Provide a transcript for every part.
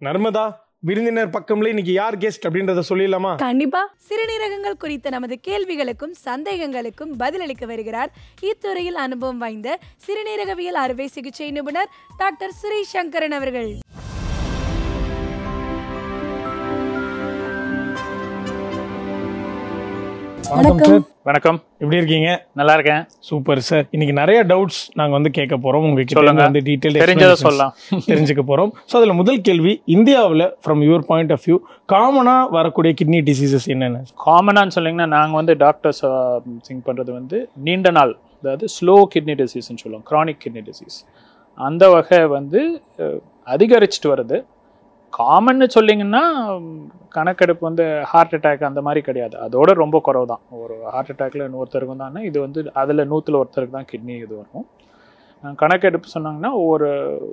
நர்மதா விருந்தினர் பக்கம்ல இன்னைக்கு யார் கெஸ்ட் அப்படின்றத சொல்லிடலாமா கண்டிப்பா சிறுநீரகங்கள் குறித்த நமது கேள்விகளுக்கும் சந்தேகங்களுக்கும் பதிலளிக்க வருகிறார் இத்துறையில் அனுபவம் வாய்ந்த சிறுநீரகவியல் அறுவை சிகிச்சை நிபுணர் டாக்டர் ஸ்ரீ சங்கரன் அவர்கள் வணக்கம் சார் வணக்கம் எப்படி இருக்கீங்க நல்லா இருக்கேன் சூப்பர் சார் இன்னைக்கு நிறைய டவுட்ஸ் நாங்க வந்து கேட்க போறோம் உங்ககிட்ட சொல்லுங்க. இருந்து வந்து டீடைல் தெரிஞ்சதை சொல்லலாம் தெரிஞ்சுக்க போறோம் ஸோ அதுல முதல் கேள்வி இந்தியாவில் from your point of view காமனா வரக்கூடிய கிட்னி டிசீசஸ் என்னென்ன காமனான்னு சொன்னீங்கன்னா நாங்கள் வந்து டாக்டர்ஸ் திங்க் பண்ணுறது வந்து நீண்ட நாள் அதாவது ஸ்லோ கிட்னி டிசீஸ்னு சொல்லுவோம் க்ரானிக் கிட்னி டிசீஸ் அந்த வகை வந்து அஹ், அதிகரிச்சுட்டு வருது காமன்னு சொல்லிங்கன்னா ம், கணக்கெடுப்பு வந்து ஹார்ட் அட்டாக் அந்த மாதிரி கிடையாது அதோட ரொம்ப குறவு தான் ஒரு ஹார்ட் அட்டாக்ல ஒருத்தருக்கும் தான் இது வந்து அதில் நூற்றில் ஒருத்தருக்கு தான் கிட்னி இது வரும் அஹ், கணக்கெடுப்பு சொன்னாங்கன்னா ஒரு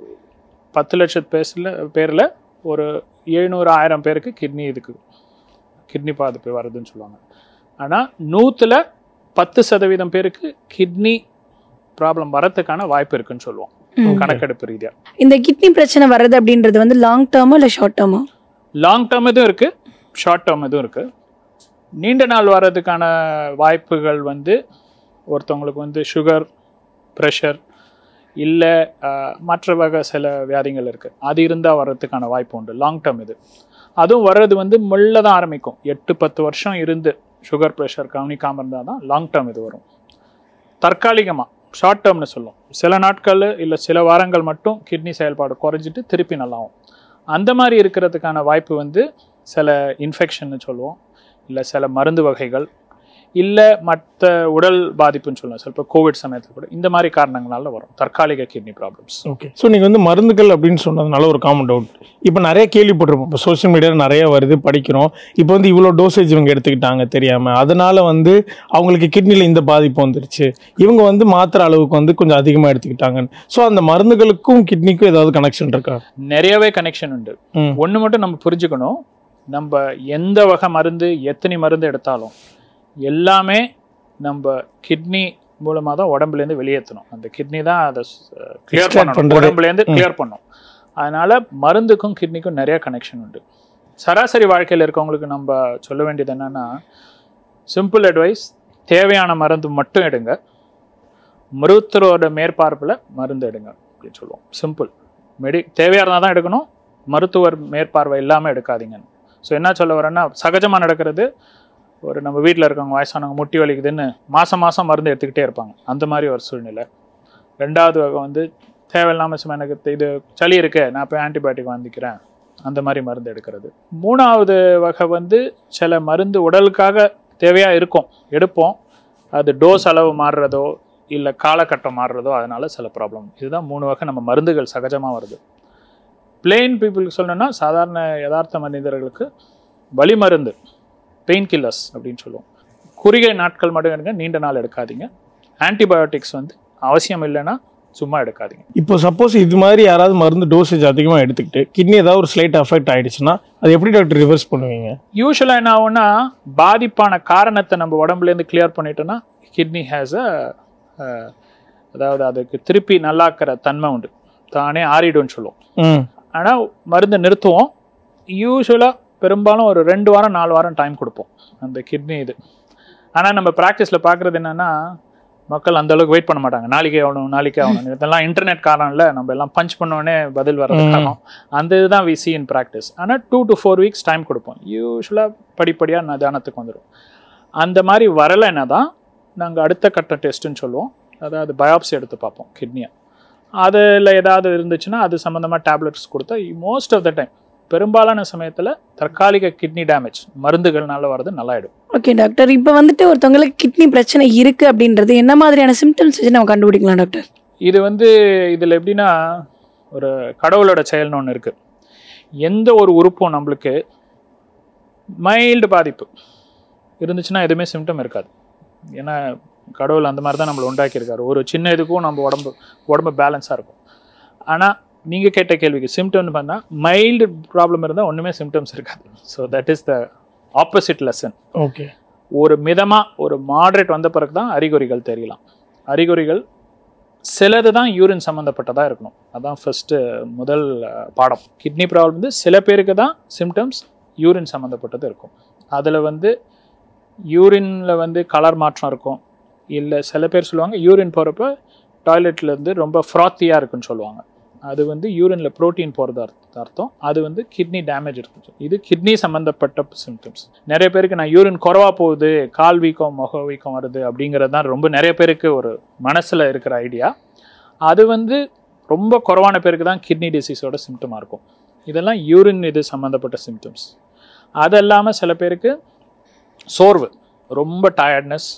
பத்து லட்சத்து பேரில் பேரில் ஒரு எழுநூறு ஆயிரம் பேருக்கு கிட்னி இதுக்கு கிட்னி பாதிப்பு வருதுன்னு சொல்லுவாங்க ஆனால் நூற்றில் பத்து சதவீதம் பேருக்கு கிட்னி ப்ராப்ளம் வரத்துக்கான வாய்ப்பு இருக்குன்னு சொல்லுவோம் கணக்கெடுப்பு ரீதியாக இந்த கிட்னி பிரச்சனை வர்றது அப்படின்றது வந்து லாங் டேர்மா இல்ல ஷார்ட் டேர்மா லாங் டேர்ம் இதுவும் இருக்குது ஷார்ட் டேர்ம் இதுவும் இருக்குது நீண்ட நாள் வர்றதுக்கான வாய்ப்புகள் வந்து ஒருத்தவங்களுக்கு வந்து சுகர் ப்ரெஷர் இல்லை மற்ற வகை சில வியாதிகள் இருக்குது அது இருந்தால் வர்றதுக்கான வாய்ப்பு உண்டு லாங் டேர்ம் இது அதுவும் வர்றது வந்து மெல்ல தான் ஆரம்பிக்கும் எட்டு பத்து வருஷம் இருந்து சுகர் ப்ரெஷர் கவனிக்காமல் இருந்தால் தான் லாங் டேர்ம் இது வரும் தற்காலிகமாக ஷார்ட் டேர்ம்னு சொல்லும் சில நாட்கள் இல்லை சில வாரங்கள் மட்டும் கிட்னி செயல்பாடு குறைஞ்சிட்டு திருப்பி நல்லாவும் அந்த மாதிரி இருக்கிறதுக்கான வாய்ப்பு வந்து சில இன்ஃபெக்ஷன்னு சொல்லுவோம் இல்லை சில மருந்து வகைகள் இல்லை மற்ற உடல் பாதிப்புன்னு சொல்லுவோம் சில கோவிட் சமயத்தில் கூட இந்த மாதிரி காரணங்களால வரும் தற்காலிக கிட்னி ப்ராப்ளம்ஸ் ஓகே ஸோ நீங்கள் வந்து மருந்துகள் அப்படின்னு சொன்னதுனால ஒரு காமன் டவுட் இப்போ நிறைய கேள்விப்பட்டிருப்போம் இப்போ சோஷியல் மீடியாவில் நிறைய வருது படிக்கிறோம் இப்போ வந்து இவ்வளோ டோசேஜ் இவங்க எடுத்துக்கிட்டாங்க தெரியாமல் அதனால வந்து அவங்களுக்கு கிட்னியில் இந்த பாதிப்பு வந்துருச்சு இவங்க வந்து மாத்திரை அளவுக்கு வந்து கொஞ்சம் அதிகமாக எடுத்துக்கிட்டாங்கன்னு ஸோ அந்த மருந்துகளுக்கும் கிட்னிக்கும் ஏதாவது கனெக்ஷன் இருக்கா நிறையவே கனெக்ஷன் உண்டு ம். ஒன்று மட்டும் நம்ம புரிஞ்சுக்கணும் நம்ம எந்த வகை மருந்து எத்தனை மருந்து எடுத்தாலும் எல்லாமே நம்ம கிட்னி மூலமாக தான் உடம்புலேருந்து வெளியேற்றணும் அந்த கிட்னி தான் அதை கிளியர் Extract பண்ணணும் பண்றது. உடம்புலேருந்து ம். கிளியர் பண்ணும் அதனால மருந்துக்கும் கிட்னிக்கும் நிறைய கனெக்ஷன் உண்டு சராசரி வாழ்க்கையில் இருக்கவங்களுக்கு நம்ம சொல்ல வேண்டியது என்னன்னா சிம்பிள் அட்வைஸ் தேவையான மருந்து மட்டும் எடுங்க மருத்துவரோட மேற்பார்ப்பில் மருந்து எடுங்க அப்படின்னு சொல்லுவோம் சிம்பிள் மெடி தேவையாக இருந்தால் தான் எடுக்கணும் மருத்துவர் மேற்பார்வை இல்லாமல் எடுக்காதீங்க ஸோ என்ன சொல்ல வரேன்னா சகஜமாக நடக்கிறது ஒரு நம்ம வீட்டில் இருக்கவங்க வயசானவங்க முட்டி வலிக்குதுன்னு மாதம் மாதம் மருந்து எடுத்துக்கிட்டே இருப்பாங்க அந்த மாதிரி ஒரு சூழ்நிலை ரெண்டாவது வகை வந்து தேவையில்லாமல் சும்மா எனக்கு இது சளி இருக்கு நான் போய் ஆன்டிபயோட்டிக் வாங்கிக்கிறேன் அந்த மாதிரி மருந்து எடுக்கிறது மூணாவது வகை வந்து சில மருந்து உடலுக்காக தேவையாக இருக்கும் எடுப்போம் அது டோஸ் அளவு மாறுறதோ இல்லை காலகட்டம் மாறுறதோ அதனால சில ப்ராப்ளம் இதுதான் மூணு வகை நம்ம மருந்துகள் சகஜமாக வருது பிளெயின் பீப்புளுக்கு சொல்லணும்னா சாதாரண யதார்த்த மனிதர்களுக்கு வலி மருந்து பெயின் கில்லர்ஸ் அப்படின்னு சொல்லுவோம் குறுகிய நாட்கள் மட்டும் எடுங்க நீண்ட நாள் எடுக்காதீங்க ஆன்டிபயோட்டிக்ஸ் வந்து அவசியம் இல்லைன்னா சும்மா எடுக்காதீங்க இப்போ சப்போஸ் இது மாதிரி யாராவது மருந்து டோசேஜ் அதிகமாக எடுத்துக்கிட்டு கிட்னி ஏதாவது ஒரு ஸ்லைட் அஃபெக்ட் ஆயிடுச்சுன்னா அது எப்படி டாக்டர் ரிவர்ஸ் பண்ணுவீங்க யூஸ்வலாக என்ன ஆகும்னா பாதிப்பான காரணத்தை நம்ம உடம்புலேருந்து கிளியர் பண்ணிட்டோம்னா கிட்னி ஹேஸ் அ அதாவது அதுக்கு திருப்பி நல்லாக்கிற தன்மை உண்டு தானே ஆறிடும்னு சொல்லுவோம் ம் ஆனால் மருந்தை நிறுத்துவோம் யூஸ்வலாக பெரும்பாலும் ஒரு ரெண்டு வாரம் நாலு வாரம் டைம் கொடுப்போம் அந்த கிட்னி இது ஆனால் நம்ம ப்ராக்டிஸில் பார்க்குறது என்னென்னா மக்கள் அந்த அளவுக்கு வெயிட் பண்ண மாட்டாங்க நாளைக்கே ஆகணும் நாளைக்கே ஆகணும் இதெல்லாம் இன்டர்நெட் காரணம் இல்லை நம்ம எல்லாம் பஞ்ச் பண்ணோடனே பதில் வர்றது ம். காரணம் அந்த இதுதான் வி சி இன் ப்ராக்டிஸ் ஆனால் two to four weeks time கொடுப்போம் யூஸ்வலாக படிப்படியாக நிதானத்துக்கு வந்துடும் அந்த மாதிரி வரலைன்னா தான் நாங்கள் அடுத்த கட்ட டெஸ்ட்டுன்னு சொல்லுவோம் அதாவது பயாப்சி எடுத்து பார்ப்போம் கிட்னியை அதில் ஏதாவது இருந்துச்சுன்னா அது சம்மந்தமாக டேப்லெட்ஸ் கொடுத்தா மோஸ்ட் ஆஃப் த டைம் பெரும்பாலான சமயத்தில் தற்காலிக கிட்னி டேமேஜ் மருந்துகள்னால வரது நல்லாயிடும் ஓகே டாக்டர் இப்போ வந்துட்டு ஒருத்தவங்களுக்கு கிட்னி பிரச்சனை இருக்கு அப்படின்றது என்ன மாதிரியான சிம்டம்ஸ் வச்சு நம்ம கண்டுபிடிக்கலாம் டாக்டர் இது வந்து இதில் எப்படின்னா ஒரு கடவுளோட செயல்னு ஒன்று இருக்குது எந்த ஒரு உறுப்பும் நம்மளுக்கு மைல்டு பாதிப்பு இருந்துச்சுன்னா எதுவுமே சிம்டம் இருக்காது ஏன்னா கடவுள் அந்த மாதிரி தான் நம்மளை உண்டாக்கியிருக்காரு ஒரு சின்ன இதுக்கும் நம்ம உடம்பு உடம்பு பேலன்ஸாக இருக்கும் ஆனால் நீங்கள் கேட்ட கேள்விக்கு சிம்டம்னு பார்த்தா மைல்டு ப்ராப்ளம் இருந்தால் ஒன்றுமே சிம்டம்ஸ் இருக்காது so that is the opposite lesson சிலது தான் யூரின் சம்மந்தப்பட்டதாக இருக்கணும் அதான் ஃபஸ்ட்டு முதல் அஹ், பாடம் கிட்னி ப்ராப்ளம் வந்து சில பேருக்கு தான் சிம்டம்ஸ் யூரின் சம்மந்தப்பட்டது இருக்கும் அதில் வந்து யூரினில் வந்து கலர் மாற்றம் இருக்கும் இல்லை சில பேர் சொல்லுவாங்க யூரின் போகிறப்ப டாய்லெட்டில் இருந்து ரொம்ப ஃப்ராத்தியாக இருக்குன்னு சொல்லுவாங்க அது வந்து யூரினில் ப்ரோட்டீன் போகிறது அர்த்தம் அது வந்து கிட்னி டேமேஜ் இருக்கு இது கிட்னி சம்மந்தப்பட்ட சிம்டம்ஸ் நிறைய பேருக்கு நான் யூரின் குறவா போகுது கால் வீக்கம் முக வீக்கம் வருது அப்படிங்கிறது தான் ரொம்ப நிறைய பேருக்கு ஒரு மனசில் இருக்கிற ஐடியா அது வந்து ரொம்ப குறைவான பேருக்கு தான் கிட்னி டிசீஸோட சிம்டமாக இருக்கும் இதெல்லாம் யூரின் இது சம்மந்தப்பட்ட சிம்டம்ஸ் அது இல்லாமல் சில பேருக்கு சோர்வு ரொம்ப டயர்ட்னஸ்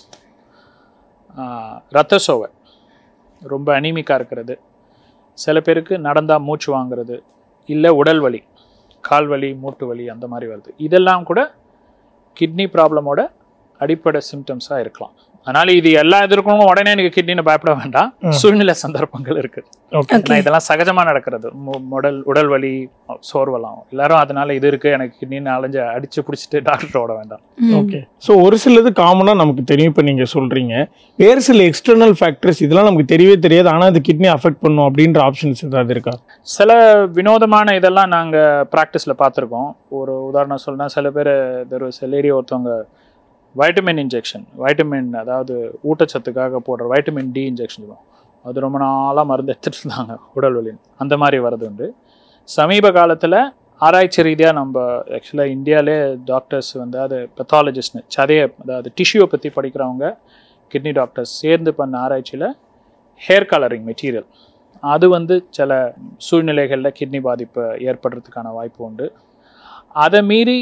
ரத்த சோவை ரொம்ப அனீமிக்காக இருக்கிறது சில பேருக்கு நடந்தால் மூச்சு வாங்குறது இல்லை உடல் வலி கால் வலி மூட்டு வலி அந்த மாதிரி வருது இதெல்லாம் கூட கிட்னி ப்ராப்ளமோட அடிப்படை சிம்டம்ஸாக இருக்கலாம் அதனால இது எல்லா எதிர்க்கணும் உடனே எனக்கு கிட்னின்னு பயப்பட வேண்டாம் சூழ்நிலை சந்தர்ப்பங்கள் இருக்கு ஓகே ஏன்னா இதெல்லாம் சகஜமா நடக்கிறது மு- உடல் உடல் வலி சோர்வெல்லாம் எல்லாரும் அதனால இது இருக்கு எனக்கு கிட்னின்னு அலைஞ்சு அடிச்சு பிடிச்சிட்டு டாக்டர் ஓட வேண்டாம் ஓகே ஸோ ஒரு சிலது காமனாக நமக்கு தெரியும் இப்போ நீங்கள் சொல்கிறீங்க வேறு சில எக்ஸ்டர்னல் ஃபேக்டர்ஸ் இதெல்லாம் நமக்கு தெரியவே தெரியாது ஆனால் அது கிட்னி அஃபெக்ட் பண்ணும் அப்படின்ற ஆப்ஷன்ஸ் ஏதாவது இருக்கா சில வினோதமான இதெல்லாம் நாங்க ப்ராக்டிஸ்ல பார்த்துருக்கோம் ஒரு உதாரணம் சொல்லணும்னா சில பேர் தெர் சில லேடி ஒருத்தவங்க வைட்டமின் இன்ஜெக்ஷன் வைட்டமின் அதாவது ஊட்டச்சத்துக்காக போடுற வைட்டமின் டி இன்ஜெக்ஷன் சொல்லுவோம் அது ரொம்ப நாளாக மருந்து எடுத்துட்டு இருந்தாங்க உடல் வலி அந்த மாதிரி வரது உண்டு சமீப காலத்தில் ஆராய்ச்சி ரீதியாக நம்ம ஆக்சுவலாக இந்தியாவிலே டாக்டர்ஸ் வந்து அது பெத்தாலஜிஸ்ட்னு சதைய அதாவது டிஷ்யூவை பற்றி படிக்கிறவங்க கிட்னி டாக்டர்ஸ் சேர்ந்து பண்ண ஆராய்ச்சியில் ஹேர் கலரிங் மெட்டீரியல் அது வந்து சில சூழ்நிலைகளில் கிட்னி பாதிப்பு ஏற்படுறதுக்கான வாய்ப்பு உண்டு அதை மீறி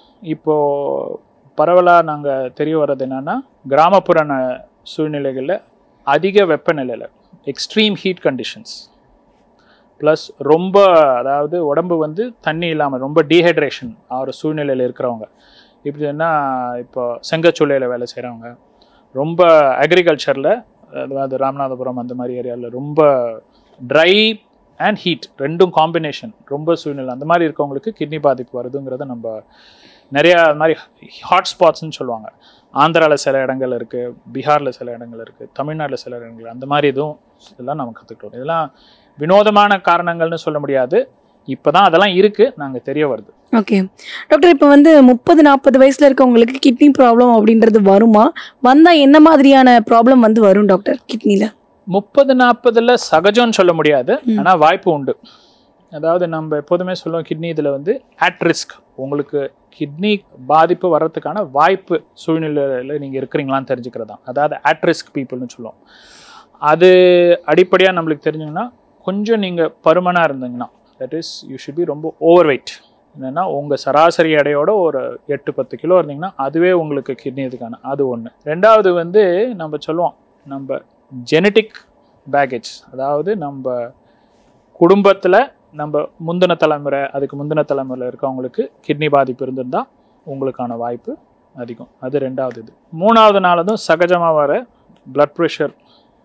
இப்போது பரவலாக நாங்கள் தெரிய வர்றது என்னென்னா கிராமப்புற ந- சூழ்நிலைகளில் அதிக வெப்பநிலையில் எக்ஸ்ட்ரீம் ஹீட் கண்டிஷன்ஸ் ப்ளஸ் ரொம்ப அதாவது உடம்பு வந்து தண்ணி இல்லாமல் ரொம்ப டீஹைட்ரேஷன் ஆகிற சூழ்நிலையில் இருக்கிறவங்க இப்படி என்ன இப்போ செங்கச்சூளையில் வேலை செய்கிறவங்க ரொம்ப அக்ரிகல்ச்சரில் அதாவது ராமநாதபுரம் அந்த மாதிரி ஏரியாவில் ரொம்ப ட்ரை அண்ட் ஹீட் ரெண்டும் காம்பினேஷன் ரொம்ப சூழ்நிலை அந்த மாதிரி இருக்கவங்களுக்கு கிட்னி பாதிப்பு வருதுங்கிறத நம்ம நிறையா அது மாதிரி ஹாட் ஸ்பாட்ஸ்னு சொல்லுவாங்க ஆந்திராவில் சில இடங்கள் இருக்குது பீகாரில் சில இடங்கள் இருக்குது தமிழ்நாட்டில் சில இடங்கள் அந்த மாதிரி இதுவும் இதெல்லாம் நம்ம கற்றுக்கிட்டோம் இதெல்லாம் வினோதமான காரணங்கள்னு சொல்ல முடியாது இப்போ தான் அதெல்லாம் இருக்குது நாங்கள் தெரிய வருது ஓகே டாக்டர் இப்போ வந்து முப்பது நாற்பது வயசுல இருக்கவங்களுக்கு கிட்னி ப்ராப்ளம் அப்படின்றது வருமா வந்தா என்ன மாதிரியான ப்ராப்ளம் வந்து வரும் டாக்டர் கிட்னில முப்பது நாற்பதுல சகஜம்னு சொல்ல முடியாது ம். ஆனால் வாய்ப்பு உண்டு அதாவது நம்ம எப்போதுமே சொல்லுவோம் கிட்னி இதில் வந்து அட் ரிஸ்க் உங்களுக்கு கிட்னி பாதிப்பு வர்றதுக்கான வாய்ப்பு சூழ்நிலையில் நீங்கள் இருக்கிறீங்களான்னு தெரிஞ்சுக்கிறது தான் அதாவது அட் ரிஸ்க் பீப்புள்னு சொல்லுவோம் அது அடிப்படையாக நம்மளுக்கு தெரிஞ்சுங்கன்னா கொஞ்சம் நீங்கள் பருமனாக இருந்தீங்கன்னா that is you should be ரொம்ப ஓவர் வெயிட் என்னென்னா உங்கள் சராசரி எடையோட ஒரு எட்டு பத்து கிலோ இருந்தீங்கன்னா அதுவே உங்களுக்கு கிட்னி இதுக்கான அது ஒன்று ரெண்டாவது வந்து நம்ம சொல்லுவோம் நம்ம ஜெனட்டிக் பேக்கேஜ் அதாவது நம்ம குடும்பத்தில் நம்ம முந்தின தலைமுறை அதுக்கு முந்தின தலைமுறையில் இருக்கவங்களுக்கு கிட்னி பாதிப்பு இருந்திருந்தால் உங்களுக்கான வாய்ப்பு அதிகம் அது ரெண்டாவது இது மூணாவது நாளதும் சகஜமாக வர பிளட் ப்ரெஷர்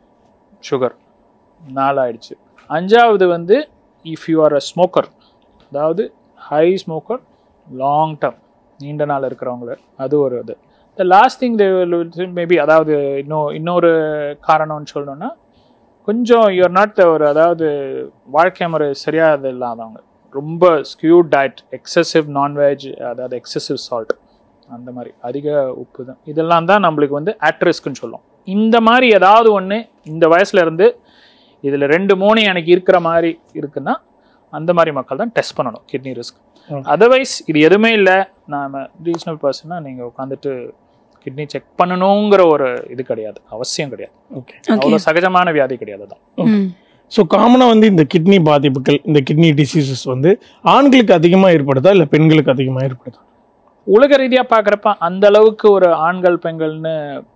சுகர் நாலாயிடுச்சு அஞ்சாவது வந்து if you are a smoker அதாவது ஹை ஸ்மோக்கர் லாங் டர்ம் நீண்ட நாள் இருக்கிறவங்கள அது ஒரு இது the last thing they maybe அதாவது இன்னும் இன்னொரு காரணம்னு சொல்லணும்னா கொஞ்சம் யூஆர் நாட் ஒரு அதாவது வாழ்க்கை முறை சரியாக இது இல்லாதவங்க ரொம்ப ஸ்கியூ டயட் எக்ஸசிவ் நான்வெஜ் அதாவது எக்ஸசிவ் சால்ட் அந்த மாதிரி அதிக உப்பு தான் இதெல்லாம் தான் நம்மளுக்கு வந்து அட் ரிஸ்க்னு சொல்லும் இந்த மாதிரி ஏதாவது ஒன்று இந்த வயசுல இருந்து இதில் ரெண்டு மூணு எனக்கு இருக்கிற மாதிரி இருக்குன்னா அந்த மாதிரி மக்கள் தான் டெஸ்ட் பண்ணணும் கிட்னி ரிஸ்க் Okay. அதர்வைஸ் இது எதுவுமே இல்லை நாம ரீசனபிள் பர்சனாக நீங்கள் உட்காந்துட்டு கிட்னி செக் பண்ணணுங்கிற ஒரு இது கிடையாது அவசியம் கிடையாது ஓகே ஓகே அவ்வளோ சகஜமான வியாதி கிடையாது தான் ஸோ காமனாக வந்து இந்த கிட்னி பாதிப்புகள் இந்த கிட்னி டிசீசஸ் வந்து ஆண்களுக்கு அதிகமாக ஏற்படுதா இல்லை பெண்களுக்கு அதிகமாக ஏற்படுதா உலக ரீதியாக பார்க்குறப்ப அந்த அளவுக்கு ஒரு ஆண்கள் பெண்கள்னு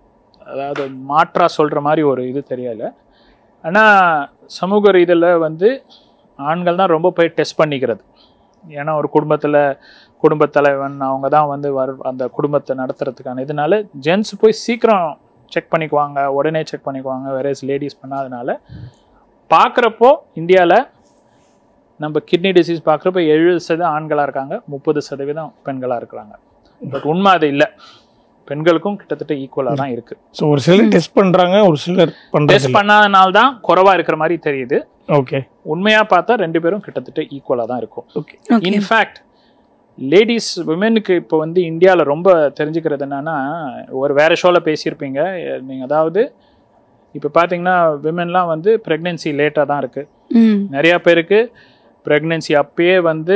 அதாவது மாற்றா சொல்கிற மாதிரி ஒரு இது தெரியல ஆனால் சமூக ரீதியில் வந்து ஆண்கள் தான் ரொம்ப போய் டெஸ்ட் பண்ணிக்கிறது ஏன்னா ஒரு குடும்பத்தில் குடும்பத் தலைவன் அவங்க தான் வந்து வர அந்த குடும்பத்தை நடத்துறதுக்கான இதனால ஜென்ஸ் போய் சீக்கிரம் செக் பண்ணிக்குவாங்க உடனே செக் பண்ணிக்குவாங்க வேற லேடிஸ் பண்ணாதனால பார்க்குறப்போ இந்தியாவில் நம்ம கிட்னி டிசீஸ் பார்க்குறப்ப எழுபது சதவீதம் ஆண்களாக இருக்காங்க முப்பது சதவீதம் பெண்களாக இருக்கிறாங்க பட் உண்மை அது இல்லை பெண்களுக்கும் கிட்டத்தட்ட ஈக்குவலாக தான் இருக்கு ஸோ ஒரு சிலர் டெஸ்ட் பண்றாங்க ஒரு சிலர் பண்றது டெஸ்ட் பண்ணாதனால தான் குறைவா இருக்கிற மாதிரி தெரியுது ஓகே உண்மையா பார்த்தா ரெண்டு பேரும் கிட்டத்தட்ட ஈக்குவலாக தான் இருக்கும் ஓகே ஓகே இன்ஃபேக்ட் லேடிஸ் விமெனுக்கு இப்போ வந்து இந்தியாவில் ரொம்ப தெரிஞ்சுக்கிறது என்னன்னா ஒரு வேற ஷோவில் பேசியிருப்பீங்க நீங்கள் அதாவது இப்போ பார்த்தீங்கன்னா விமென்லாம் வந்து ப்ரெக்னென்சி லேட்டாக தான் இருக்குது ம் நிறையா பேருக்கு ப்ரெக்னென்சி அப்பயே வந்து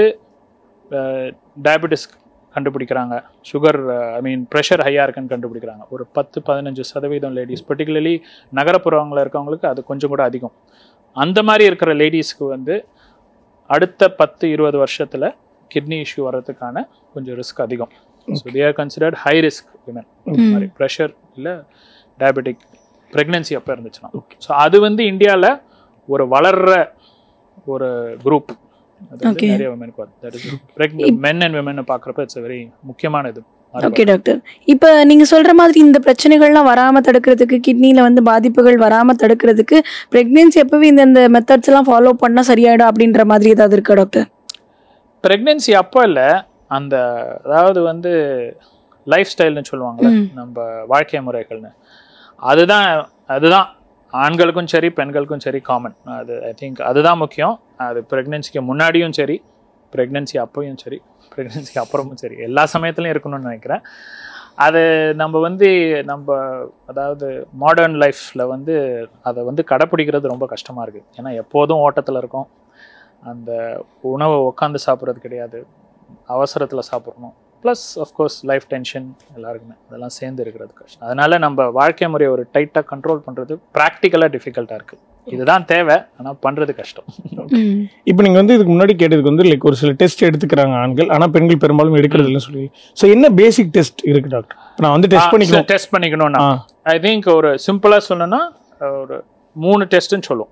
டயபெட்டிஸ் கண்டுபிடிக்கிறாங்க சுகர் ஐ மீன் ப்ரெஷர் ஹையாக இருக்குன்னு கண்டுபிடிக்கிறாங்க ஒரு பத்து பதினஞ்சு சதவீதம் லேடிஸ் பர்டிகுலர்லி நகரப்புறங்களில் இருக்கவங்களுக்கு அது கொஞ்சம் கூட அதிகம் அந்த மாதிரி இருக்கிற லேடிஸ்க்கு வந்து அடுத்த பத்து இருபது வருஷத்தில் கிட்னி இஷ்யூ வர்றதுக்கான கொஞ்சம் ரிஸ்க் அதிகம் so they are considered high risk women ம். மாதிரி ப்ரெஷர் இல்லை டயபெட்டிக் ப்ரெக்னென்சி அப்போ இருந்துச்சுன்னா ஸோ அது வந்து இந்தியாவில் ஒரு வளர்ற ஒரு குரூப் அது வந்து Okay. நிறைய விமனுக்கு வருது that is men and women பார்க்குறப்ப இட்ஸ் வெரி முக்கியமான இது ஓகே டாக்டர் இப்போ நீங்க சொல்ற மாதிரி இந்த பிரச்சனைகள்லாம் வராம தடுக்கிறதுக்கு கிட்னில வந்து பாதிப்புகள் வராம தடுக்கிறதுக்கு பிரெக்னன்சி எப்பவே இந்த இந்த மெத்தட்ஸ் எல்லாம் ஃபாலோ பண்ணா சரியாயிடும் அப்படின்ற மாதிரி ஏதாவது இருக்கா டாக்டர் ப்ரெக்னென்சி அப்போ இல்லை அந்த அதாவது வந்து லைஃப் ஸ்டைல்னு சொல்லுவாங்கல்ல ம். நம்ம வாழ்க்கை முறைகள்னு அதுதான் அதுதான் ஆண்களுக்கும் சரி பெண்களுக்கும் சரி காமன் அது ஐ திங்க் அதுதான் முக்கியம் அது ப்ரெக்னென்சிக்கு முன்னாடியும் சரி ப்ரெக்னென்சி அப்போயும் சரி ப்ரெக்னென்சிக்கு அப்புறமும் சரி எல்லா சமயத்துலையும் இருக்கணும்னு நினைக்கிறேன் அது நம்ம வந்து நம்ம அதாவது மாடர்ன் லைஃப்பில் வந்து அதை வந்து கடைப்பிடிக்கிறது ரொம்ப கஷ்டமாக இருக்குது ஏன்னா எப்போதும் ஓட்டத்தில் இருக்கோம் அந்த உணவை உட்காந்து சாப்பிட்றது கிடையாது அவசரத்தில் சாப்பிடணும் ப்ளஸ் அஃப்கோர்ஸ் லைஃப் டென்ஷன் எல்லாருக்குமே அதெல்லாம் சேர்ந்து இருக்கிறது கஷ்டம் அதனால நம்ம வாழ்க்கை முறையை ஒரு டைட்டாக கண்ட்ரோல் பண்ணுறது ப்ராக்டிக்கலாக டிஃபிகல்ட்டாக இருக்குது இதுதான் தேவை ஆனால் பண்ணுறது கஷ்டம் ம் இப்போ நீங்க வந்து இதுக்கு முன்னாடி கேட்டதுக்கு வந்து லைக் ஒரு சில டெஸ்ட் எடுத்துக்கிறாங்க ஆண்கள் ஆனா பெண்கள் பெரும்பாலும் எடுக்கிறது இல்லைன்னு சொல்லி ஸோ என்ன பேசிக் டெஸ்ட் இருக்கு டாக்டர் நான் வந்து டெஸ்ட் பண்ணிக்கணும் டெஸ்ட் பண்ணிக்கணும்னா ஆ ஐ திங்க் ஒரு சிம்பிளாக சொல்லணும்னா ஒரு மூணு டெஸ்ட்டுன்னு சொல்லுவோம்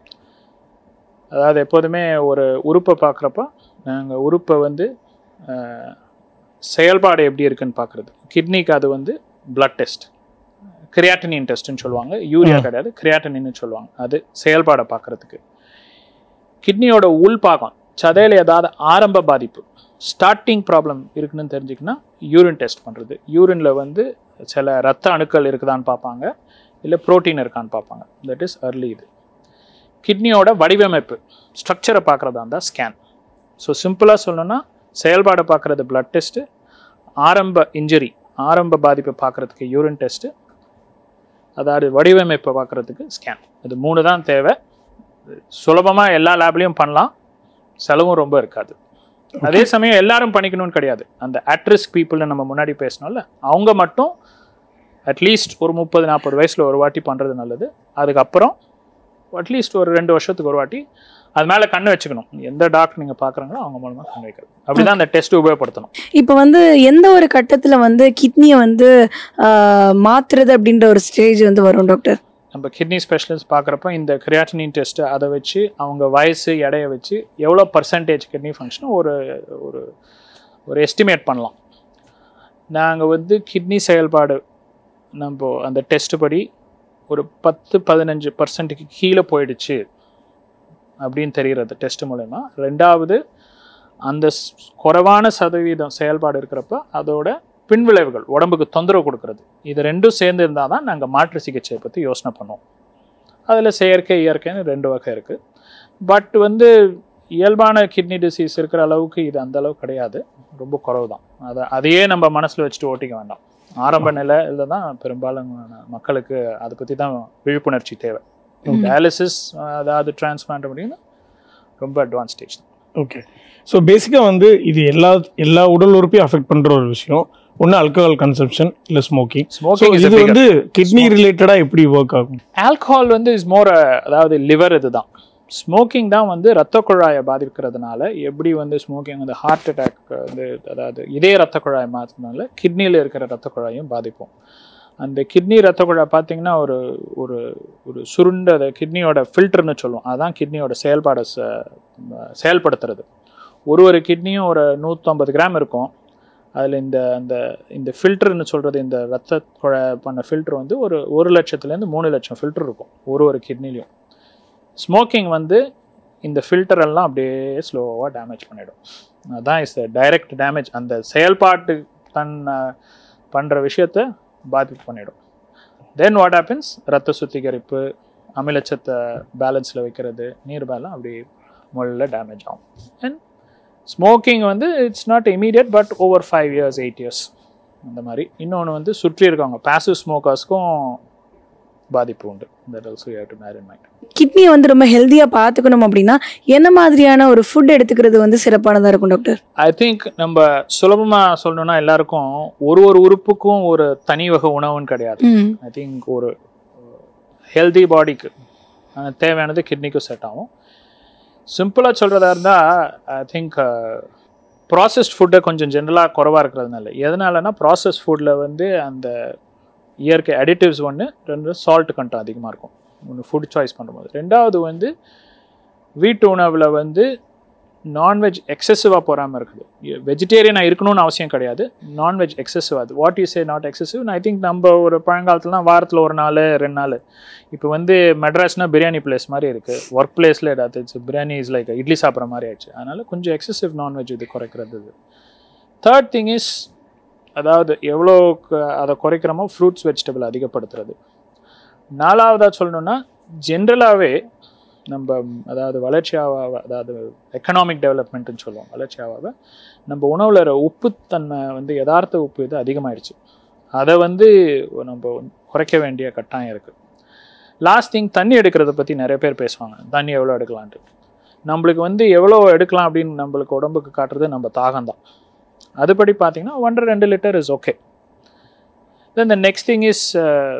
அதாவது எப்போதுமே ஒரு உறுப்பை பார்க்குறப்ப நாங்கள் உறுப்பை வந்து அஹ், செயல்பாடு எப்படி இருக்குன்னு பார்க்குறது கிட்னிக்கு அது வந்து பிளட் டெஸ்ட் கிரியாட்டனின் டெஸ்ட்னு சொல்லுவாங்க யூரியா கிடையாது கிரியாட்டனின்னு சொல்லுவாங்க அது செயல்பாடை பார்க்குறதுக்கு கிட்னியோட உள்பாகம் சதையில் ஏதாவது ஆரம்ப பாதிப்பு ஸ்டார்டிங் ப்ராப்ளம் இருக்குன்னு தெரிஞ்சுக்கினா யூரின் டெஸ்ட் பண்ணுறது யூரினில் வந்து சில ரத்த அணுக்கள் இருக்குதான்னு பார்ப்பாங்க இல்லை புரோட்டீன் இருக்கான்னு பார்ப்பாங்க தட் இஸ் அர்லி இது கிட்னியோட வடிவமைப்பு ஸ்ட்ரக்சரை பார்க்குறதா இருந்தால் ஸ்கேன் ஸோ சிம்பிளாக சொல்லணும்னா செயல்பாடை பார்க்குறது பிளட் டெஸ்ட்டு ஆரம்ப இன்ஜுரி ஆரம்ப பாதிப்பை பார்க்குறதுக்கு யூரின் டெஸ்ட்டு அதாவது வடிவமைப்பை பார்க்குறதுக்கு ஸ்கேன் இது மூணு தான் தேவை சுலபமாக எல்லா லேப்லேயும் பண்ணலாம் செலவும் ரொம்ப இருக்காது அதே சமயம் எல்லாரும் பண்ணிக்கணும்னு கிடையாது அந்த அட்ரிஸ்க் பீப்புள்னு நம்ம முன்னாடி பேசணும்ல அவங்க மட்டும் அட்லீஸ்ட் ஒரு முப்பது நாற்பது வயசில் ஒரு வாட்டி பண்ணுறது நல்லது அதுக்கப்புறம் அட்லீஸ்ட் ஒரு ரெண்டு வருஷத்துக்கு ஒரு வாட்டி அது மேலே கண்ணு வச்சுக்கணும் எந்த டாக்டர் நீங்கள் பார்க்குறாங்களோ அவங்க மூலமாக கண்ணு வைக்கிறது அப்படி தான் அந்த டெஸ்ட் உபயோகப்படுத்தணும் இப்போ வந்து எந்த ஒரு கட்டத்துல வந்து கிட்னியை வந்து ஆஹ், மாத்துறது அப்படின்ற ஒரு ஸ்டேஜ் வந்து வரும் டாக்டர் நம்ம கிட்னி ஸ்பெஷலிஸ்ட் பார்க்குறப்ப இந்த கிரியாட்டினின் டெஸ்ட்டு அதை வச்சு அவங்க வயசு எடையை வச்சு எவ்வளோ பர்சன்டேஜ் கிட்னி ஃபங்க்ஷனும் ஒரு ஒரு ஒரு எஸ்டிமேட் பண்ணலாம் நாங்கள் வந்து கிட்னி செயல்பாடு நம்ம அந்த டெஸ்ட் படி ஒரு பத்து பதினஞ்சு பர்சன்ட்டுக்கு கீழே போயிடுச்சு அப்படின்னு தெரிகிறது டெஸ்ட் மூலயமா ரெண்டாவது அந்த ஸ்- குறைவான சதவீதம் செயல்பாடு இருக்கிறப்ப அதோட பின்விளைவுகள் உடம்புக்கு தொந்தரவு கொடுக்கறது இது ரெண்டும் சேர்ந்து இருந்தால் தான் நாங்கள் மாற்று சிகிச்சையை பற்றி யோசனை பண்ணுவோம் அதில் செயற்கை இயற்கைன்னு ரெண்டு வகை இருக்குது பட் வந்து இயல்பான கிட்னி டிசீஸ் இருக்கிற அளவுக்கு இது அந்த அளவுக்கு கிடையாது ரொம்ப குறைவு தான் அதை அதையே நம்ம மனசில் வச்சுட்டு ஓட்டிக்க வேண்டாம் ஆரம்ப நிலையில தான் பெரும்பாலும் மக்களுக்கு அதை பற்றி தான் விழிப்புணர்ச்சி தேவை டயாலிசிஸ் அதாவது டிரான்ஸ்பிளான்ட் அப்படின்னு ரொம்ப அட்வான்ஸ் ஸ்டேஜ் தான் ஓகே ஸோ பேசிக்காக வந்து இது எல்லா எல்லா உடல் உறுப்பையும் அஃபெக்ட் பண்ணுற ஒரு விஷயம் ஒன்று ஆல்கஹால் கன்சம்ஷன் இல்லை ஸ்மோக்கிங் ஸோ ஸ்மோக்கிங் இது வந்து கிட்னி ரிலேட்டடாக எப்படி ஒர்க் ஆகும் ஆல்கஹால் வந்து இஸ் மோர் அதாவது லிவர் இதுதான் ஸ்மோக்கிங் தான் வந்து ரத்த குழாயை பாதிக்கிறதுனால எப்படி வந்து ஸ்மோக்கிங் வந்து ஹார்ட் அட்டாக் வந்து அதாவது இதே ரத்த குழாயை மாற்றினால கிட்னியில் இருக்கிற ரத்த குழாயும் பாதிப்போம் அந்த கிட்னி ரத்த குழாய் பார்த்தீங்கன்னா ஒரு ஒரு ஒரு சுருண்ட கிட்னியோட ஃபில்டர்னு சொல்லுவோம் அதான் கிட்னியோட செயல்பாடை ச- ம- செயல்படுத்துறது ஒரு ஒரு கிட்னியும் ஒரு நூற்றம்பது கிராம் இருக்கும் அதில் இந்த அந்த இந்த ஃபில்டர்னு சொல்கிறது இந்த ரத்த குழாய் பண்ண ஃபில்டர் வந்து ஒரு ஒரு லட்சத்துலேருந்து மூணு லட்சம் ஃபில்டர் இருக்கும் ஒரு ஒரு கிட்னிலையும் ஸ்மோக்கிங் வந்து இந்த ஃபில்டர் எல்லாம் அப்படியே ஸ்லோவாக டேமேஜ் பண்ணிடும் அதான் இஸ் டைரக்ட் டேமேஜ் அந்த செயல்பாட்டு தன் அஹ், பண்ணுற விஷயத்த பாதிப்பு பண்ணிடும் தென் வாட் ஹேப்பன்ஸ் ரத்த சுத்திகரிப்பு அமிலச்சத்தை பேலன்ஸில் வைக்கிறது நீர் பேலம் அப்படி முதல்ல டேமேஜ் ஆகும் அண்ட் ஸ்மோக்கிங் வந்து it's not immediate but over five years eight years அந்த மாதிரி இன்னொன்று வந்து சுற்றி இருக்கவங்க பாசிவ் ஸ்மோக்கர்ஸ்க்கும் பாதிப்பு உண்டு that also you have to bear in mind கிட்னியை வந்து ரொம்ப ஹெல்த்தியாக பார்த்துக்கணும் அப்படின்னா என்ன மாதிரியான ஒரு ஃபுட் எடுத்துக்கிறது வந்து சிறப்பானதாக இருக்கும் டாக்டர் ஐ திங்க் நம்ம சுலபமாக சொல்லணும்னா எல்லாருக்கும் ஒரு ஒரு உறுப்புக்கும் ஒரு தனி வகை உணவுன்னு கிடையாது ம் ஐ திங்க் ஒரு ஹெல்தி பாடிக்கு தேவையானது கிட்னிக்கும் செட் ஆகும் சிம்பிளாக சொல்கிறதா இருந்தால் ஐ திங்க் ப்ராசஸ்ட் ஃபுட்டை கொஞ்சம் ஜென்ரலாக குறவாக இருக்கிறதுனால எதனாலனா ப்ராசஸ் ஃபுட்டில் வந்து அந்த இயற்கை அடிட்டிவ்ஸ் ஒன்று ரெண்டு சால்ட் கண்டம் அதிகமாக இருக்கும் ஒன்று ஃபுட் சாய்ஸ் பண்ணும்போது ரெண்டாவது வந்து வீட்டு உணவில் வந்து நான்வெஜ் எக்ஸசிவாக போகாமல் இருக்குது வெஜிடேரியனாக இருக்கணும்னு அவசியம் கிடையாது நான்வெஜ் எக்ஸசிவ் அது what you say not excessive I think நம்ம ஒரு பழங்காலத்துலலாம் வாரத்தில் ஒரு நாள் ரெண்டு நாள் இப்போ வந்து மெட்ராஸ்னா பிரியாணி பிளேஸ் மாதிரி இருக்குது ஒர்க் பிளேஸில் ஏதாவது it's biryani is like idli சாப்பிட்ற மாதிரி ஆயிடுச்சு அதனால் கொஞ்சம் எக்ஸசிவ் நான்வெஜ் இது குறைக்கிறது இது தேர்ட் திங் இஸ் அதாவது எவ்வளோ க- அதை குறைக்கிறோமோ ஃப்ரூட்ஸ் வெஜிடபிள் அதிகப்படுத்துறது நாலாவதாக சொல்லணும்னா ஜென்ரலாகவே நம்ம அதாவது வளர்ச்சியாக அதாவது எக்கனாமிக் டெவலப்மெண்ட்டுன்னு சொல்லுவோம் வளர்ச்சியாக நம்ம உணவில் இருக்கிற உப்புத்தன்மை வந்து யதார்த்த உப்பு இது அதிகமாயிடுச்சு அதை வந்து நம்ம குறைக்க வேண்டிய கட்டாயம் இருக்குது லாஸ்ட் திங் தண்ணி எடுக்கிறத பற்றி நிறைய பேர் பேசுவாங்க தண்ணி எவ்வளோ எடுக்கலான்ட்டு நம்மளுக்கு வந்து எவ்வளோ எடுக்கலாம் அப்படின்னு நம்மளுக்கு உடம்புக்கு காட்டுறது நம்ம தாகம் தான் அதுபடி பார்த்தீங்கன்னா ஒன்றரை ரெண்டு litre is okay then the next thing is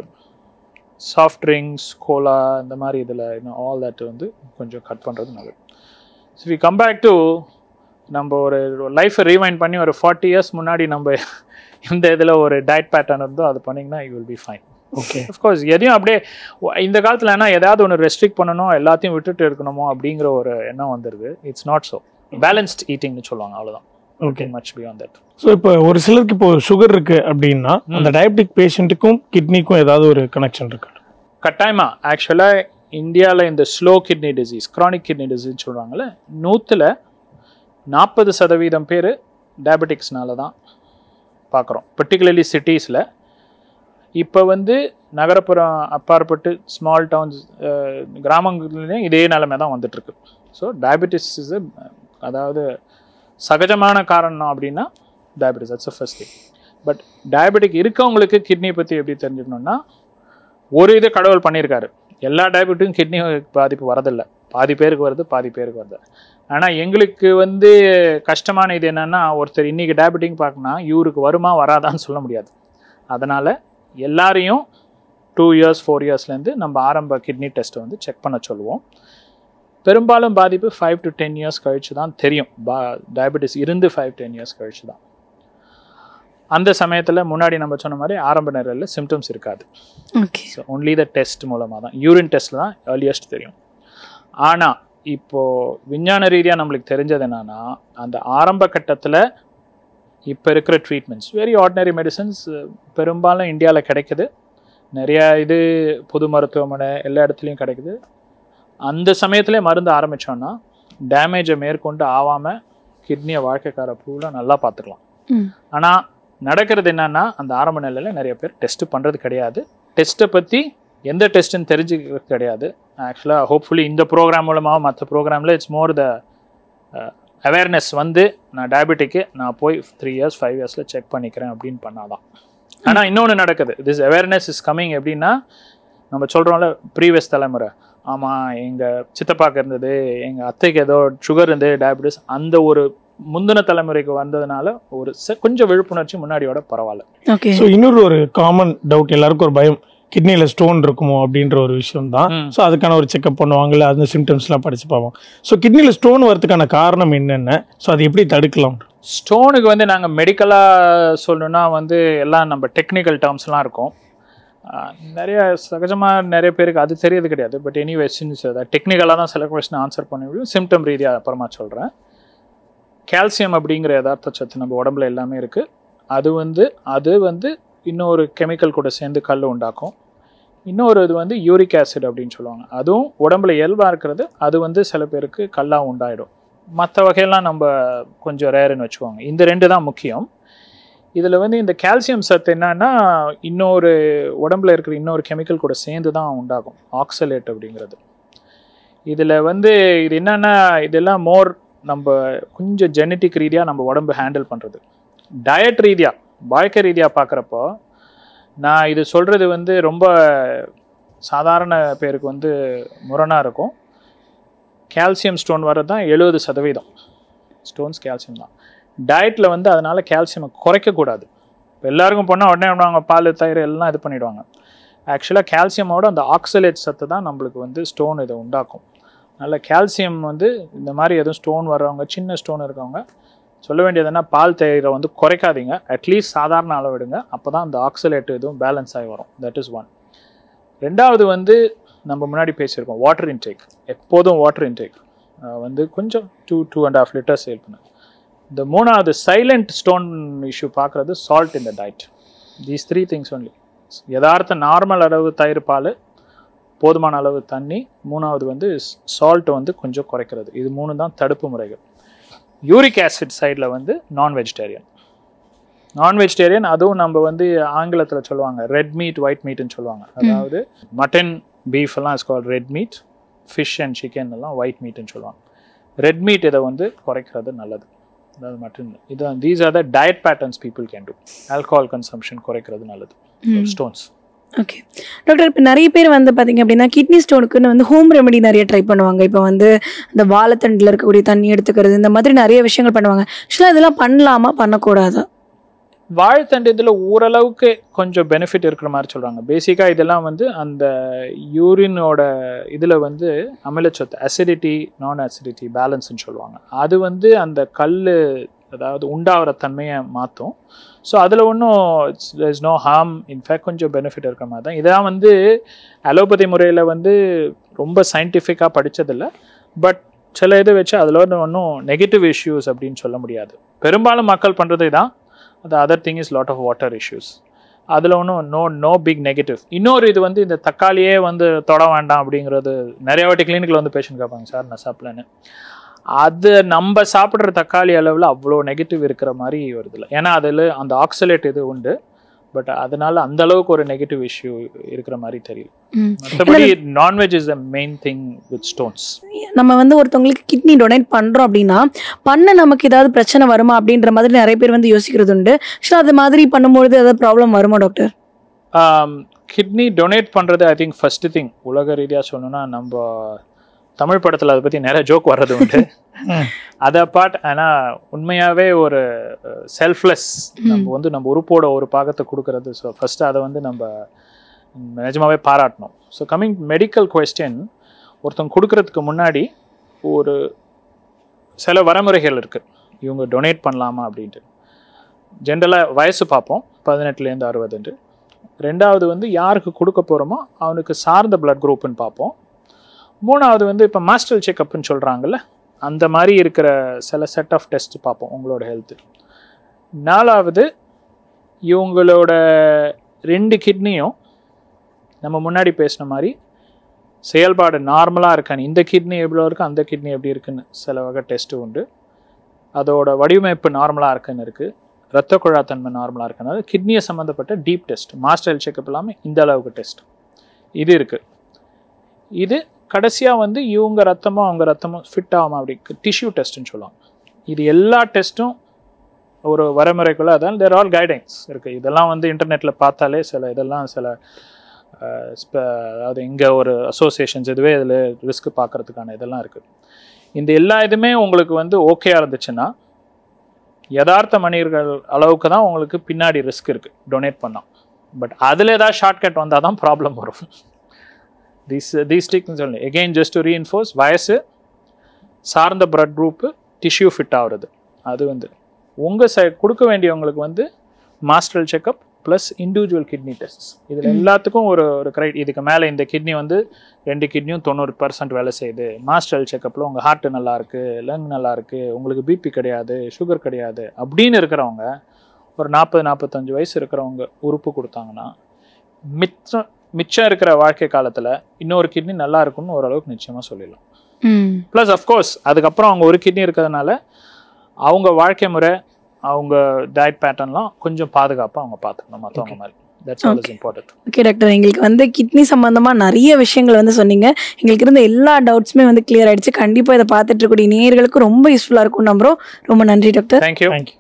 soft drinks cola இந்த மாதிரி இதில் இன்னும் ஆல் தட் வந்து கொஞ்சம் கட் பண்ணுறது நல்லது so we come back to நம்ம ஒரு லைஃப்பை ரீவைண்ட் பண்ணி ஒரு ஃபார்ட்டி இயர்ஸ் முன்னாடி நம்ம இந்த இதில் ஒரு டயட் பேட்டர்ன் இருந்தோ அது பண்ணிங்கன்னா you will be fine okay of course எதையும் அப்படியே ஒ- இந்த காலத்தில் என்ன ஏதாவது ஒன்று ரெஸ்ட்ரிக்ட் பண்ணணும் எல்லாத்தையும் விட்டுட்டு இருக்கணுமோ அப்படிங்கிற ஒரு எண்ணம் வந்துடுது இட்ஸ் நாட் ஸோ பேலன்ஸ்ட் ஈட்டிங்னு சொல்லுவாங்க அவ்வளோதான் okay much beyond that so இப்போ ஒரு சிலருக்கு இப்போ சுகர் இருக்கு அப்படின்னா அந்த டயபெட்டிக் பேஷண்ட்டுக்கும் கிட்னிக்கும் ஏதாவது ஒரு கனெக்ஷன் இருக்கு கட்டாயமா ஆக்சுவலாக இந்தியாவில் இந்த slow kidney disease chronic kidney disease சொல்கிறாங்கல்ல நூற்றில் நாற்பது சதவீதம் பேர் டயபெட்டிக்ஸ்னால தான் பார்க்குறோம் பர்டிகுலர்லி சிட்டிஸில் இப்போ வந்து நகரப்புறம் அப்பாற்பட்டு ஸ்மால் டவுன்ஸ் கிராமங்கள்லேயும் இதே நிலைமை தான் வந்துட்டுருக்கு ஸோ டயபெட்டிஸ் இஸ் அதாவது சகஜமான காரணம் அப்படின்னா diabetes that's first thing but diabetic இருக்கவங்களுக்கு கிட்னி பற்றி எப்படி தெரிஞ்சுக்கணுன்னா ஒரு இது கடவுள் பண்ணியிருக்காரு எல்லா டயபெட்டிக்கும் கிட்னி பாதிப்பு வரதில்லை பாதி பேருக்கு வருது பாதி பேருக்கு வருது ஆனால் எங்களுக்கு வந்து கஷ்டமான இது என்னன்னா ஒருத்தர் இன்னைக்கு டயபெட்டிக் பார்க்கணும்னா இவருக்கு வருமா வராதான்னு சொல்ல முடியாது அதனால் எல்லாரையும் டூ இயர்ஸ் ஃபோர் இயர்ஸ்லேருந்து நம்ம ஆரம்ப கிட்னி டெஸ்ட்டை வந்து செக் பண்ண சொல்லுவோம் பெரும்பாலும் பாதிப்பு ஃபைவ் டு டென் இயர்ஸ் கழிச்சு தான் தெரியும் பா டயபெட்டிஸ் இருந்து ஃபைவ் டென் இயர்ஸ் கழிச்சு தான் அந்த சமயத்தில் முன்னாடி நம்ம சொன்ன மாதிரி ஆரம்ப நிலையில் சிம்டம்ஸ் இருக்காது okay so only the test மூலமாக தான் யூரின் டெஸ்ட்டில் தான் ஏர்லியஸ்ட் தெரியும் ஆனால் இப்போது விஞ்ஞான ரீதியாக நம்மளுக்கு தெரிஞ்சது என்னன்னா அந்த ஆரம்ப கட்டத்தில் இப்போ இருக்கிற ட்ரீட்மெண்ட்ஸ் வெரி ஆர்டினரி மெடிசன்ஸ் பெரும்பாலும் இந்தியாவில் கிடைக்குது நிறையா இது பொது மருத்துவமனை எல்லா இடத்துலையும் கிடைக்குது அந்த சமயத்திலே மருந்து ஆரம்பித்தோன்னா டேமேஜை மேற்கொண்டு ஆகாமல் கிட்னியை வாழ்க்கைக்கார பூவில் நல்லா பார்த்துக்கலாம் ம் ஆனால் நடக்கிறது என்னன்னா அந்த ஆரம்ப நிலையில் நிறைய பேர் டெஸ்ட் பண்ணுறது கிடையாது டெஸ்ட்டை பற்றி எந்த டெஸ்ட்டுன்னு தெரிஞ்சுக்கிறது கிடையாது ஆக்சுவலாக ஹோப்ஃபுல்லி இந்த ப்ரோக்ராம் மூலமாக மற்ற ப்ரோக்ராமில் இட்ஸ் மோர் த அவேர்னஸ் வந்து நான் டயபெட்டிக்கு நான் போய் த்ரீ இயர்ஸ் ஃபைவ் இயர்ஸில் செக் பண்ணிக்கிறேன் அப்படின்னு பண்ணாதான் ஆனால் இன்னொன்று நடக்குது திஸ் அவேர்னஸ் இஸ் கம்மிங் எப்படின்னா நம்ம சொல்கிறோம்ல ப்ரீவியஸ் தலைமுறை ஆமாம் எங்கள் சித்தப்பாக்கு இருந்தது எங்கள் அத்தைக்கு ஏதோ சுகர் இருந்து டயபெட்டிஸ் அந்த ஒரு முந்தின தலைமுறைக்கு வந்ததுனால ஒரு செ- கொஞ்சம் விழிப்புணர்ச்சி முன்னாடியோட பரவாயில்ல ஓகே ஸோ இன்னொரு ஒரு காமன் டவுட் எல்லாருக்கும் ஒரு பயம் கிட்னில ஸ்டோன் இருக்குமோ அப்படின்ற ஒரு விஷயம் தான் ம். ஸோ அதுக்கான ஒரு செக்அப் பண்ணுவாங்கல்ல அந்த சிம்டம்ஸ்லாம் படிச்சு பார்ப்போம் ஸோ கிட்னில ஸ்டோன் வரதுக்கான காரணம் என்னென்ன ஸோ அது எப்படி தடுக்கலாம் ஸ்டோனுக்கு வந்து நாங்கள் மெடிக்கலாக சொல்லணும்னா வந்து எல்லாம் நம்ம டெக்னிக்கல் டேர்ம்ஸ்லாம் இருக்கும் ஆஹ் நிறைய சகஜமாக நிறைய பேருக்கு அது தெரியறது கிடையாது பட் எனிவே சின்ஸ் டெக்னிக்கலாக தான் சில கொஸ்டின் ஆன்சர் பண்ண முடியும் சிம்டம் ரீதியாக அப்புறமா சொல்கிறேன் கால்சியம் அப்படிங்கிற யதார்த்த சத்து நம்ம உடம்புல எல்லாமே இருக்குது அது வந்து அது வந்து இன்னொரு கெமிக்கல் கூட சேர்ந்து கல் உண்டாக்கும் இன்னொரு இது வந்து யூரிக் ஆசிட் அப்படின்னு சொல்லுவாங்க அதுவும் உடம்புல இயல்பாக இருக்கிறது அது வந்து சில பேருக்கு கல்லாக உண்டாயிடும் மற்ற வகையெல்லாம் நம்ம கொஞ்சம் ரேருன்னு வச்சுக்கோங்க இந்த ரெண்டு தான் முக்கியம் இதில் வந்து இந்த கால்சியம் சத்து என்னன்னா இன்னொரு உடம்புல இருக்கிற இன்னொரு கெமிக்கல் கூட சேர்ந்து தான் உண்டாகும் ஆக்சலேட் அப்படிங்கிறது இதில் வந்து இது என்னன்னா இதெல்லாம் மோர் நம்ம கொஞ்சம் ஜெனட்டிக் ரீதியாக நம்ம உடம்பு ஹேண்டில் பண்ணுறது டயட் ரீதியாக வாழ்க்கை ரீதியாக பார்க்குறப்போ நான் இது சொல்கிறது வந்து ரொம்ப சாதாரண பேருக்கு வந்து முரணாக இருக்கும் கால்சியம் ஸ்டோன் வர்றது தான் எழுபது சதவீதம் ஸ்டோன்ஸ் கால்சியம் தான் டயட்டில் வந்து அதனால் கால்சியமை குறைக்கக்கூடாது இப்போ எல்லாருக்கும் போனால் உடனே பண்ணுவாங்க பால் தயிர் எல்லாம் இது பண்ணிடுவாங்க ஆக்சுவலாக கால்சியமோட அந்த ஆக்சலேட் சத்து தான் நம்மளுக்கு வந்து ஸ்டோன் இதை உண்டாக்கும் அதனால் கால்சியம் வந்து இந்த மாதிரி எதுவும் ஸ்டோன் வர்றவங்க சின்ன ஸ்டோன் இருக்கவங்க சொல்ல வேண்டியது என்ன பால் தயிரை வந்து குறைக்காதீங்க அட்லீஸ்ட் சாதாரண அளவு எடுங்க அப்போ தான் அந்த ஆக்சலேட் இதுவும் பேலன்ஸ் ஆகி வரும் தட் இஸ் ஒன் ரெண்டாவது வந்து நம்ம முன்னாடி பேசியிருக்கோம் வாட்டர் இன்டேக் எப்போதும் வாட்டர் இன்டேக் வந்து கொஞ்சம் two two and half litres சேல் பண்ணு இந்த மூணாவது சைலண்ட் ஸ்டோன் இஷ்யூ பார்க்குறது சால்ட் இந்த diet these three things only யதார்த்த நார்மல் அளவு தயிர் பால் போதுமான அளவு தண்ணி மூணாவது வந்து சால்ட் வந்து கொஞ்சம் குறைக்கிறது இது மூணு தான் தடுப்பு முறைகள் யூரிக் ஆசிட் சைடில் வந்து நான் வெஜிடேரியன் நான் வெஜிடேரியன் அதுவும் நம்ம வந்து ஆங்கிலத்தில் சொல்லுவாங்க ரெட் மீட் ஒயிட் மீட்னு சொல்லுவாங்க அதாவது மட்டன் பீஃப் எல்லாம் is call red meat fish and chicken எல்லாம் ஒயிட் மீட்னு சொல்லுவாங்க ரெட் மீட் இதை வந்து குறைக்கிறது நல்லது அதாவது மட்டன் இது these are the diet patterns people can do alcohol consumption குறைக்கிறது நல்லது ஸ்டோன்ஸ் ஓகே டாக்டர் இப்போ நிறைய பேர் வந்து பார்த்தீங்க அப்படின்னா கிட்னி ஸ்டோனுக்குன்னு வந்து ஹோம் ரெமெடி நிறைய ட்ரை பண்ணுவாங்க இப்போ வந்து இந்த வாழைத்தண்டில் இருக்கக்கூடிய தண்ணி எடுத்துக்கிறது இந்த மாதிரி நிறைய விஷயங்கள் பண்ணுவாங்க ஆக்சுவலாக இதெல்லாம் பண்ணலாமா பண்ணக்கூடாதா வாழைத்தண்டு இதில் ஓரளவுக்கு கொஞ்சம் பெனிஃபிட் இருக்கிற மாதிரி சொல்கிறாங்க பேசிக்காக இதெல்லாம் வந்து அந்த யூரினோட இதில் வந்து அமிலச்சத்து அசிடிட்டி நான் அசிடிட்டி பேலன்ஸ்னு சொல்லுவாங்க அது வந்து அந்த கல் அதாவது உண்டாகிற தன்மையை மாற்றும் ஸோ அதில் ஒன்றும் இட்ஸ் நோ ஹார்ம் இன்ஃபேக்ட் கொஞ்சம் பெனிஃபிட் இருக்கிற மாதிரி தான் இதெல்லாம் வந்து அலோபதி முறையில் வந்து ரொம்ப சயின்டிஃபிக்காக படித்ததில்ல பட் சில இதை வச்சு அதில் ஒன்றும் நெகட்டிவ் இஷ்யூஸ் அப்படின்னு சொல்ல முடியாது பெரும்பாலும் மக்கள் பண்ணுறது தான் the other thing is lot of water issues அதில் ஒன்றும் நோ நோ பிக் நெகட்டிவ் இன்னொரு இது வந்து இந்த தக்காளியே வந்து தொட வேண்டாம் அப்படிங்கிறது நிறைய வாட்டி கிளினிக்கில் வந்து பேஷண்ட் கேட்பாங்க சார் நான் சாப்பிட்லன்னு அது நம்ம சாப்பிட்ற தக்காளி அளவில் அவ்வளோ நெகட்டிவ் இருக்கிற மாதிரி வருது இல்லை ஏன்னா அதில் அந்த ஆக்சலேட் இது உண்டு பட் அதனால அந்த அளவுக்கு ஒரு நெகட்டிவ் இஷ்யூ இருக்கிற மாதிரி தெரியல ம். மற்றபடி non veg is the main thing with stones நம்ம வந்து ஒருத்தவங்களுக்கு கிட்னி டொனேட் பண்ணுறோம் அப்படின்னா பண்ண நமக்கு ஏதாவது பிரச்சனை வருமா அப்படின்ற மாதிரி நிறைய பேர் வந்து யோசிக்கிறது உண்டு ஆக்சுவலாக அது மாதிரி பண்ணும்பொழுது ஏதாவது ப்ராப்ளம் வருமா டாக்டர் கிட்னி டொனேட் பண்ணுறது ஐ திங்க் ஃபஸ்ட்டு திங் உலக ரீதியாக சொல்லணும்னா நம்ம தமிழ் படத்தில் அதை பற்றி நிறைய ஜோக் வர்றது உண்டு அதை பார்ட் ஆனால் உண்மையாகவே ஒரு செல்ஃப்லெஸ் நம்ம வந்து நம்ம உறுப்போட ஒரு பாகத்தை கொடுக்கறது ஸோ ஃபஸ்ட்டு அதை வந்து நம்ம நிஜமாவே பாராட்டணும் ஸோ கம்மிங் மெடிக்கல் கொஸ்டின் ஒருத்தங்க கொடுக்கறதுக்கு முன்னாடி ஒரு சில வரைமுறைகள் இருக்குது இவங்க டொனேட் பண்ணலாமா அப்படின்ட்டு ஜென்ரலாக வயசு பார்ப்போம் பதினெட்டுலேருந்து அறுபதுன்ட்டு ரெண்டாவது வந்து யாருக்கு கொடுக்க போகிறோமோ அவனுக்கு சார்ந்த பிளட் குரூப்புன்னு பார்ப்போம் மூணாவது வந்து இப்போ மாஸ்டர் செக்கப்னு சொல்கிறாங்கல்ல அந்த மாதிரி இருக்கிற சில செட் ஆஃப் டெஸ்ட் பார்ப்போம் உங்களோட ஹெல்த்து நாலாவது இவங்களோட ரெண்டு கிட்னியும் நம்ம முன்னாடி பேசின மாதிரி செயல்பாடு நார்மலாக இருக்கான்னு இந்த கிட்னி எவ்வளோ இருக்கு அந்த கிட்னி எப்படி இருக்குன்னு சில வகை டெஸ்ட்டு உண்டு அதோட வடிவமைப்பு நார்மலாக இருக்குன்னு இருக்குது ரத்த குழாத்தன்மை நார்மலாக இருக்கனால கிட்னியை சம்மந்தப்பட்ட deep test master health checkup இல்லாமல் இந்த அளவுக்கு டெஸ்ட் இது இருக்குது இது கடைசியாக வந்து இவங்க ரத்தமும் அவங்க ரத்தமும் ஃபிட் ஆகாம அப்படி டிஷ்யூ டெஸ்ட்டுன்னு சொல்லுவாங்க இது எல்லா டெஸ்ட்டும் ஒரு வரைமுறைக்குள்ள அதான் தேர் ஆல் கைடன்ஸ் இருக்குது இதெல்லாம் வந்து இன்டர்நெட்டில் பார்த்தாலே சில இதெல்லாம் சில அஹ், ஸ்ப- அதாவது இங்கே ஒரு அசோசியேஷன்ஸ் இதுவே இதில் ரிஸ்க் பார்க்கறதுக்கான இதெல்லாம் இருக்குது இந்த எல்லா இதுவுமே உங்களுக்கு வந்து ஓகேயா இருந்துச்சுன்னா யதார்த்த மனிதர்கள் அளவுக்கு தான் உங்களுக்கு பின்னாடி ரிஸ்க் இருக்குது டொனேட் பண்ணால் பட் அதில் ஏதாவது ஷார்ட்கட் வந்தால் தான் ப்ராப்ளம் வரும் தீஸ் தீஸ் டிக்னு சொல்லி எகெயின் ஜஸ்ட் டு ரீஇன்ஃபோர்ஸ் வயசு சார்ந்த பிளட் குரூப்பு டிஷ்யூ ஃபிட் ஆகுறது அது வந்து உங்கள் சை கொடுக்க வேண்டியவங்களுக்கு வந்து master checkup plus individual kidney tests இதில் எல்லாத்துக்கும் ஒரு ஒரு கிரைட் இதுக்கு மேலே இந்த கிட்னி வந்து ரெண்டு கிட்னியும் தொண்ணூறு பர்சன்ட் வேலை செய்யுது மாஸ்டர் செக்கப்பில் உங்கள் ஹார்ட்டு நல்லா இருக்கு லங் நல்லா இருக்கு உங்களுக்கு பிபி கிடையாது சுகர் கிடையாது அப்படின்னு இருக்கிறவங்க ஒரு நாற்பது நாற்பத்தஞ்சு வயசு இருக்கிறவங்க உறுப்பு கொடுத்தாங்கன்னா மிச்சம் மிச்சம் இருக்கிற வாழ்க்கை காலத்தில் இன்னொரு கிட்னி நல்லா இருக்கும்னு ஓரளவுக்கு நிச்சயமாக சொல்லிடலாம் ம் ப்ளஸ் அஃப்கோர்ஸ் அதுக்கப்புறம் அவங்க ஒரு கிட்னி இருக்கிறதுனால அவங்க வாழ்க்கை முறை அவங்க டயட் பேட்டர்ன்லாம் கொஞ்சம் பாதுகாப்பாக அவங்க பார்த்துக்கணும் மற்றவங்க மாதிரி that's all is important okay doctor எங்களுக்கு வந்து கிட்னி சம்பந்தமா நிறைய விஷயங்கள் வந்து சொன்னீங்க எங்களுக்கு இருந்த எல்லா டவுட்ஸுமே வந்து கிளியர் ஆயிடுச்சு கண்டிப்பா இதை பார்த்துட்டு இருக்கக்கூடிய நேயர்களுக்கு ரொம்ப யூஸ்ஃபுல்லா இருக்கும் நம்புறோம் ரொம்ப நன்றி டாக்டர் தேங்க்யூ தேங்க்யூ